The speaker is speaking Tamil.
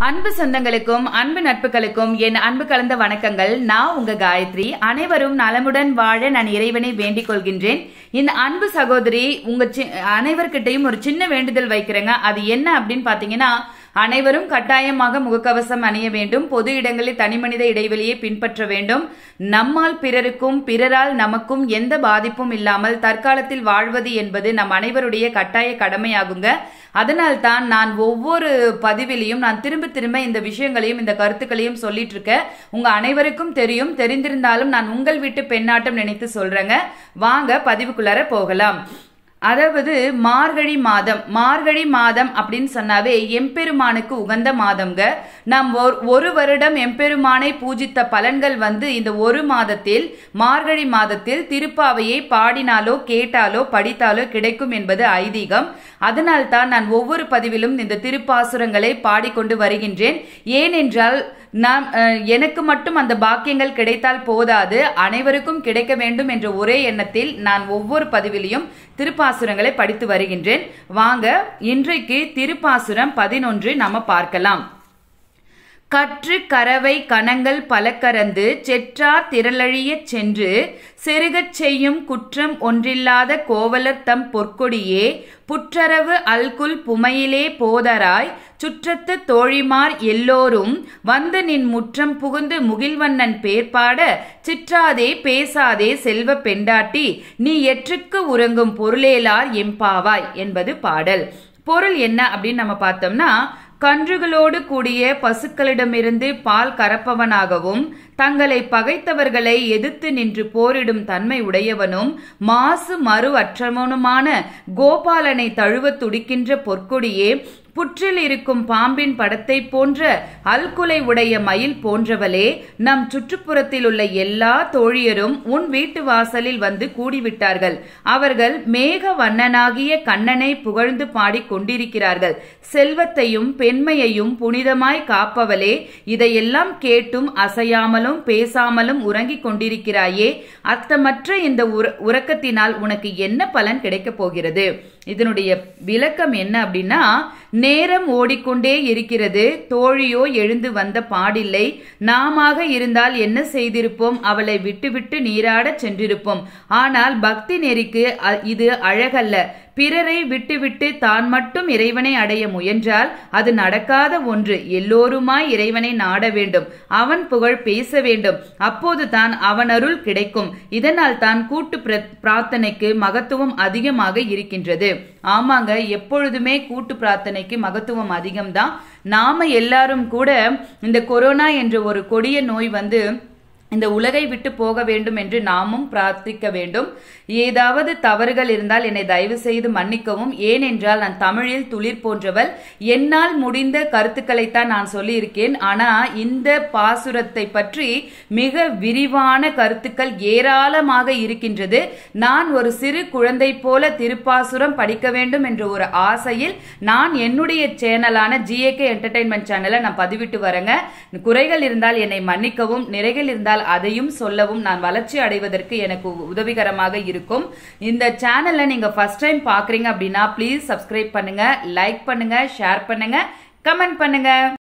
அன்பு சொந்தங்களுக்கும் அன்பு நட்புகளுக்கும் என் அன்பு கலந்த வணக்கங்கள் நான் உங்க காயத்ரி அனைவரும் நலமுடன் வாழ நான் இறைவனை வேண்டிக் கொள்கின்றேன் இந்த அன்பு சகோதரி உங்க சி- அனைவர்கிட்டயும் ஒரு சின்ன வேண்டுதல் வைக்கிறேங்க அது என்ன அப்படின்னு பாத்தீங்கன்னா அனைவரும் கட்டாயமாக முகக்கவசம் அணிய வேண்டும் பொது இடங்களில் தனிமனித இடைவெளியை பின்பற்ற வேண்டும் நம்மால் பிறருக்கும் பிறரால் நமக்கும் எந்த பாதிப்பும் இல்லாமல் தற்காலத்தில் வாழ்வது என்பது நம் அனைவருடைய கட்டாய கடமையாகுங்க அதனால் தான் நான் ஒவ்வொரு பதிவிலையும் நான் திரும்ப திரும்ப இந்த விஷயங்களையும் இந்த கருத்துக்களையும் சொல்லிட்டு இருக்கேன் உங்க அனைவருக்கும் தெரியும் தெரிந்திருந்தாலும் நான் உங்கள் வீட்டு பெண்ணாட்டம் நினைத்து சொல்றேங்க வாங்க பதிவுக்குள்ளார போகலாம் அதாவது மார்கழி மாதம் மார்கழி மாதம் அப்படின்னு சொன்னாவே எம்பெருமானுக்கு உகந்த மாதம்ங்க நாம் ஒரு- ஒரு வருடம் எம்பெருமானை பூஜித்த பலன்கள் வந்து இந்த ஒரு மாதத்தில் மார்கழி மாதத்தில் திருப்பாவையை பாடினாலோ கேட்டாலோ படித்தாலோ கிடைக்கும் என்பது ஐதீகம் அதனால் தான் நான் ஒவ்வொரு பதிவிலும் இந்த திருப்பாசுரங்களை பாடிக்கொண்டு வருகின்றேன் ஏனென்றால் நாம் அஹ், எனக்கு மட்டும் அந்த பாக்கியங்கள் கிடைத்தால் போதாது அனைவருக்கும் கிடைக்க வேண்டும் என்ற ஒரே எண்ணத்தில் நான் ஒவ்வொரு பதிவிலையும் திருப்பாசுரங்களை படித்து வருகின்றேன் வாங்க இன்றைக்கு திருப்பாசுரம் பதினொன்று நாம பார்க்கலாம் கற்று கரவை கணங்கள் பல கறந்து செற்றார் திரளழியச் சென்று செருகச் செய்யும் குற்றம் ஒன்றில்லாத கோவலர் தம் பொற்கொடியே புற்றரவு அல்குல் புமையிலே போதராய் சுற்றத்து தோழிமார் எல்லோரும் வந்து நின் முற்றம் புகுந்து முகில்வண்ணன் பேர்பாட சிற்றாதே பேசாதே செல்வ பெண்டாட்டி நீ எற்றுக்கு உறங்கும் பொருளேலார் எம்பாவாய் என்பது பாடல் பொருள் என்ன அப்படின்னு நம்ம பார்த்தோம்னா கன்றுகளோடு கூடிய பசுக்களிடமிருந்து பால் கறப்பவனாகவும் தங்களை பகைத்தவர்களை எதிர்த்து நின்று போரிடும் தன்மை உடையவனும் மாசு மறு அற்றவனுமான கோபாலனை தழுவத் துடிக்கின்ற பொற்கொடியே புற்றில் இருக்கும் பாம்பின் படத்தை போன்ற அல்குலை உடைய மயில் போன்றவளே நம் சுற்றுப்புறத்தில் உள்ள எல்லா தோழியரும் உன் வீட்டு வாசலில் வந்து கூடிவிட்டார்கள் அவர்கள் மேக வண்ணனாகிய கண்ணனை புகழ்ந்து பாடிக் கொண்டிருக்கிறார்கள் செல்வத்தையும் பெண்மையையும் புனிதமாய் காப்பவளே இதையெல்லாம் கேட்டும் அசையாமலும் பேசாமலும் உறங்கிக் கொண்டிருக்கிறாயே அர்த்தமற்ற இந்த உற- உறக்கத்தினால் உனக்கு என்ன பலன் கிடைக்கப் போகிறது இதனுடைய விளக்கம் என்ன அப்படின்னா நேரம் ஓடிக்கொண்டே இருக்கிறது தோழியோ எழுந்து வந்த பாடில்லை நாமாக இருந்தால் என்ன செய்திருப்போம் அவளை விட்டுவிட்டு நீராடச் சென்றிருப்போம் ஆனால் பக்தி நெறிக்கு அ- இது அழகல்ல பிறரை விட்டுவிட்டு தான் மட்டும் இறைவனை அடைய முயன்றால் அது நடக்காத ஒன்று எல்லோருமாய் இறைவனை நாட வேண்டும் அவன் புகழ் பேச வேண்டும் அப்போது தான் அவன் அருள் கிடைக்கும் இதனால் தான் கூட்டு பிர- பிரார்த்தனைக்கு மகத்துவம் அதிகமாக இருக்கின்றது ஆமாங்க எப்பொழுதுமே கூட்டு பிரார்த்தனைக்கு மகத்துவம் அதிகம்தான் நாம எல்லாரும் கூட இந்த கொரோனா என்ற ஒரு கொடிய நோய் வந்து இந்த உலகை விட்டு போக வேண்டும் என்று நாமும் பிரார்த்திக்க வேண்டும் ஏதாவது தவறுகள் இருந்தால் என்னை தயவு செய்து மன்னிக்கவும் ஏனென்றால் நான் தமிழில் துளிர் போன்றவள் என்னால் முடிந்த கருத்துக்களைத்தான் நான் சொல்லியிருக்கேன் ஆனா இந்த பாசுரத்தை பற்றி மிக விரிவான கருத்துக்கள் ஏராளமாக இருக்கின்றது நான் ஒரு சிறு குழந்தை போல திருப்பாசுரம் படிக்க வேண்டும் என்ற ஒரு ஆசையில் நான் என்னுடைய சேனலான ஜிஏகே என்டர்டைன்மெண்ட் சேனலை நான் பதிவிட்டு வரேங்க குறைகள் இருந்தால் என்னை மன்னிக்கவும் நிறைகள் இருந்தால் அதையும் சொல்லவும் நான் வளர்ச்சி அடைவதற்கு எனக்கு உதவிகரமாக இருக்கும் இந்த சேனலை நீங்க ஃபர்ஸ்ட் டைம் பாக்குறீங்க அப்படின்னா ப்ளீஸ் சப்ஸ்கிரைப் பண்ணுங்க லைக் பண்ணுங்க ஷேர் பண்ணுங்க கமெண்ட் பண்ணுங்க